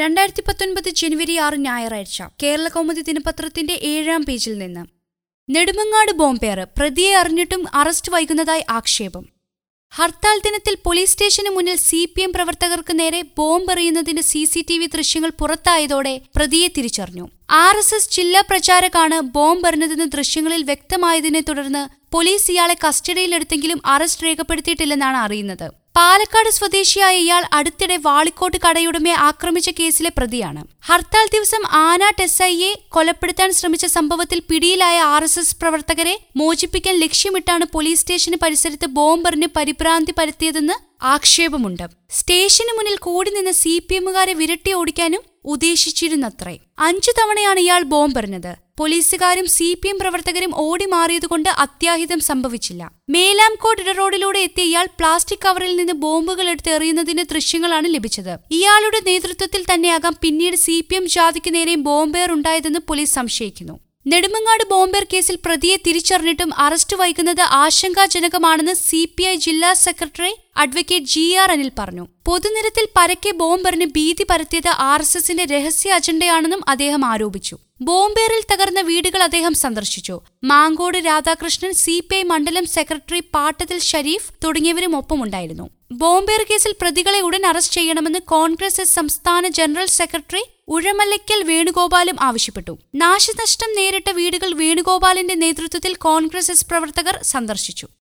രണ്ടായിരത്തി പത്തൊൻപത് ജനുവരി ആറ് ഞായറാഴ്ച കേരള കൗമുദി ദിനപത്രത്തിന്റെ ഏഴാം പേജിൽ നിന്ന് നെടുമങ്ങാട് ബോംബേറ് പ്രതിയെ അറിഞ്ഞിട്ടും അറസ്റ്റ് വൈകുന്നതായി ആക്ഷേപം ഹർത്താൽ ദിനത്തിൽ പോലീസ് സ്റ്റേഷന് മുന്നിൽ സി പി എം പ്രവർത്തകർക്ക് നേരെ ബോംബെറിയുന്നതിന്റെ സി സി ടി വി ദൃശ്യങ്ങൾ പുറത്തായതോടെ പ്രതിയെ തിരിച്ചറിഞ്ഞു ആർ എസ് എസ് ജില്ലാ പ്രചാരകാണ് ബോംബെറിഞ്ഞതെന്ന് ദൃശ്യങ്ങളിൽ വ്യക്തമായതിനെ തുടർന്ന് പോലീസ് ഇയാളെ കസ്റ്റഡിയിലെടുത്തെങ്കിലും അറസ്റ്റ് രേഖപ്പെടുത്തിയിട്ടില്ലെന്നാണ് അറിയുന്നത് പാലക്കാട് സ്വദേശിയായ ഇയാൾ അടുത്തിടെ വാളിക്കോട്ട് കടയുടമയെ ആക്രമിച്ച കേസിലെ പ്രതിയാണ് ഹർത്താൽ ദിവസം ആനാട്ട് എസ് ഐയെ കൊലപ്പെടുത്താൻ ശ്രമിച്ച സംഭവത്തിൽ പിടിയിലായ ആർ എസ് എസ് പ്രവർത്തകരെ മോചിപ്പിക്കാൻ ലക്ഷ്യമിട്ടാണ് പോലീസ് സ്റ്റേഷന് പരിസരത്ത് ബോംബെറിഞ്ഞ് പരിഭ്രാന്തി പരത്തിയതെന്ന് ആക്ഷേപമുണ്ട് സ്റ്റേഷന് മുന്നിൽ കൂടി നിന്ന് സി പി എമ്മുകാരെ വിരട്ടി ഓടിക്കാനും ഉദ്ദേശിച്ചിരുന്നത്രേ അഞ്ചു തവണയാണ് ഇയാൾ ബോംബെറിഞ്ഞത് പോലീസുകാരും സി പി എം പ്രവർത്തകരും ഓടി മാറിയതുകൊണ്ട് അത്യാഹിതം സംഭവിച്ചില്ല മേലാംകോട് ഇടറോഡിലൂടെ എത്തിയ ഇയാൾ പ്ലാസ്റ്റിക് കവറിൽ നിന്ന് ബോംബുകൾ എടുത്ത് എറിയുന്നതിന്റെ ദൃശ്യങ്ങളാണ് ലഭിച്ചത് ഇയാളുടെ നേതൃത്വത്തിൽ തന്നെയാകാം പിന്നീട് സി പി എം ജാതിക്ക് നേരെയും ബോംബേർ ഉണ്ടായതെന്ന് പോലീസ് സംശയിക്കുന്നു നെടുമങ്ങാട് ബോംബേർ കേസിൽ പ്രതിയെ തിരിച്ചറിഞ്ഞിട്ടും അറസ്റ്റ് വൈകുന്നത് ആശങ്കാജനകമാണെന്ന് സി പി ഐ ജില്ലാ secretary advocate G R Anil പറഞ്ഞു പൊതുനിരത്തിൽ പരക്കെ ബോംബെറിന് ഭീതി പരത്തിയത് ആർ എസ് എസിന്റെ രഹസ്യ അജണ്ടയാണെന്നും അദ്ദേഹം ആരോപിച്ചു ബോംബേറിൽ തകർന്ന വീടുകൾ അദ്ദേഹം സന്ദർശിച്ചു Mankode Radhakrishnan C P I മണ്ഡലം സെക്രട്ടറി പാട്ടത്തിൽ ഷരീഫ് തുടങ്ങിയവരും ഒപ്പമുണ്ടായിരുന്നു ബോംബേർ കേസിൽ പ്രതികളെ ഉടൻ അറസ്റ്റ് ചെയ്യണമെന്ന് കോൺഗ്രസ് എസ് സംസ്ഥാന ജനറൽ സെക്രട്ടറി ഉഴമല്ലയ്ക്കൽ വേണുഗോപാലും ആവശ്യപ്പെട്ടു നാശനഷ്ടം നേരിട്ട വീടുകൾ വേണുഗോപാലിന്റെ നേതൃത്വത്തിൽ കോൺഗ്രസ് എസ് പ്രവർത്തകർ സന്ദർശിച്ചു